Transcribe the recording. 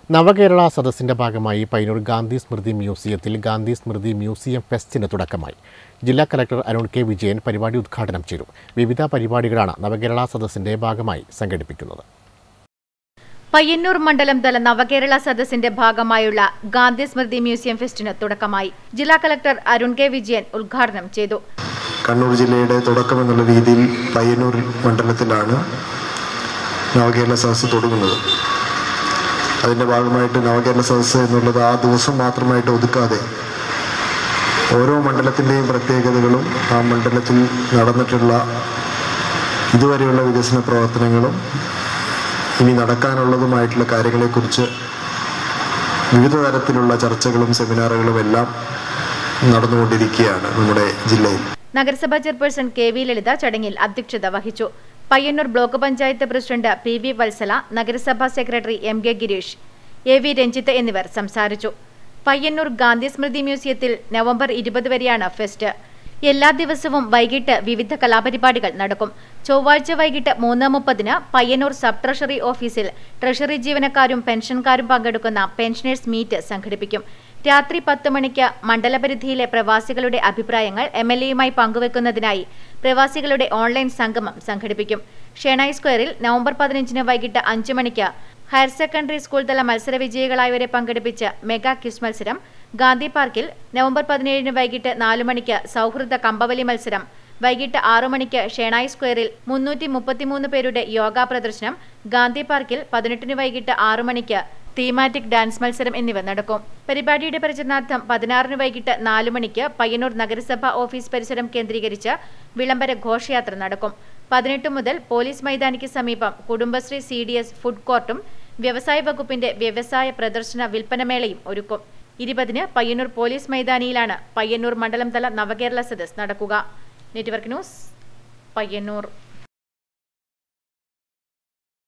നവകേരള സദസ്സിന്റെ ഭാഗമായി പയ്യന്നൂർ ഗാന്ധി സ്മൃതി മ്യൂസിയത്തിൽ ഗാന്ധി സ്മൃതി മ്യൂസിയം ഫെസ്റ്റിന് തുടക്കമായി ജില്ലാ കലക്ടർ അരുൺ കെ വിജയൻ പരിപാടി ഉദ്ഘാടനം ചെയ്തു വിവിധ പരിപാടികളാണ് നവകേരള സദസ്സിന്റെ ഭാഗമായി സംഘടിപ്പിക്കുന്നത് പയ്യന്നൂർ മണ്ഡലം തല നവകേരള സദസ്സിന്റെ ഭാഗമായുള്ള ഗാന്ധി സ്മൃതി മ്യൂസിയം ഫെസ്റ്റിന് തുടക്കമായി ജില്ലാ കലക്ടർ അരുൺ കെ വിജയൻ ഉദ്ഘാടനം ചെയ്തു കണ്ണൂർ ജില്ലയുടെ തുടക്കം എന്നുള്ള രീതിയിൽ പയ്യന്നൂർ മണ്ഡലത്തിലാണ് നവകേരള സദസ്സ് തുടങ്ങുന്നത് അതിൻ്റെ ഭാഗമായിട്ട് നവകേരള സദസ്സ് എന്നുള്ളത് ആ ദിവസം മാത്രമായിട്ട് ഒതുക്കാതെ ഓരോ മണ്ഡലത്തിൻ്റെയും പ്രത്യേകതകളും ആ മണ്ഡലത്തിൽ നടന്നിട്ടുള്ള ഇതുവരെയുള്ള വികസന പ്രവർത്തനങ്ങളും ഇനി നടക്കാനുള്ളതുമായിട്ടുള്ള കാര്യങ്ങളെക്കുറിച്ച് വിവിധ തരത്തിലുള്ള ചർച്ചകളും സെമിനാറുകളും എല്ലാം നടന്നുകൊണ്ടിരിക്കുകയാണ് നമ്മുടെ ജില്ലയിൽ നഗരസഭാ ചെയർപേഴ്സൺ കെ വി ലളിത ചടങ്ങിൽ അധ്യക്ഷത വഹിച്ചു Payyanur block panchayat president P V Valsala നഗരസഭാ secretary M K Gireesh A V Ranjith എന്നിവർ സംസാരിച്ചു പയ്യന്നൂർ ഗാന്ധി സ്മൃതി മ്യൂസിയത്തിൽ നവംബർ ഇരുപത് വരെയാണ് ഫെസ്റ്റ് എല്ലാ ദിവസവും വൈകിട്ട് വിവിധ കലാപരിപാടികൾ നടക്കും ചൊവ്വാഴ്ച വൈകിട്ട് മൂന്ന് മുപ്പതിന് പയ്യന്നൂർ സബ് ട്രഷറി ഓഫീസിൽ ട്രഷറി ജീവനക്കാരും പെൻഷൻകാരും പങ്കെടുക്കുന്ന പെൻഷനേഴ്സ് മീറ്റ് സംഘടിപ്പിക്കും രാത്രി പത്ത് മണിക്ക് മണ്ഡലപരിധിയിലെ പ്രവാസികളുടെ അഭിപ്രായങ്ങൾ എം എൽ എയുമായി പങ്കുവെക്കുന്നതിനായി പ്രവാസികളുടെ ഓൺലൈൻ സംഗമം സംഘടിപ്പിക്കും ഷെണായി സ്ക്വയറിൽ നവംബർ പതിനഞ്ചിന് വൈകിട്ട് അഞ്ച് മണിക്ക് ഹയർ സെക്കൻഡറി സ്കൂൾ തല മത്സര വിജയികളായവരെ പങ്കെടുപ്പിച്ച മെഗാ ക്വിസ് മത്സരം ഗാന്ധി പാർക്കിൽ നവംബർ പതിനേഴിന് വൈകിട്ട് നാലു മണിക്ക് സൗഹൃദ കമ്പവലി മത്സരം വൈകിട്ട് ആറു മണിക്ക് ഷെണായി സ്ക്വയറിൽ മുന്നൂറ്റി മുപ്പത്തിമൂന്ന് പേരുടെ യോഗ പ്രദർശനം ഗാന്ധി പാർക്കിൽ പതിനെട്ടിന് വൈകിട്ട് ആറു മണിക്ക് തീമാറ്റിക് ഡാൻസ് മത്സരം എന്നിവ നടക്കും പരിപാടിയുടെ പ്രചരണാർത്ഥം പതിനാറിന് വൈകിട്ട് നാലു മണിക്ക് പയ്യന്നൂർ നഗരസഭ ഓഫീസ് പരിസരം കേന്ദ്രീകരിച്ച് വിളംബര ഘോഷയാത്ര നടക്കും പതിനെട്ട് മുതൽ പോലീസ് മൈതാനിക്ക് സമീപം Kudumbashree C D S food കോർട്ടും വ്യവസായ വകുപ്പിന്റെ വ്യവസായ പ്രദർശന വിൽപ്പനമേളയും ഒരുക്കും ഇരുപതിന് പയ്യന്നൂർ പോലീസ് മൈതാനിയിലാണ് പയ്യന്നൂർ മണ്ഡലം തല നവകേരള സദസ് നടക്കുക നെറ്റ്വർക്ക് ന്യൂസ് പയ്യന്നൂർ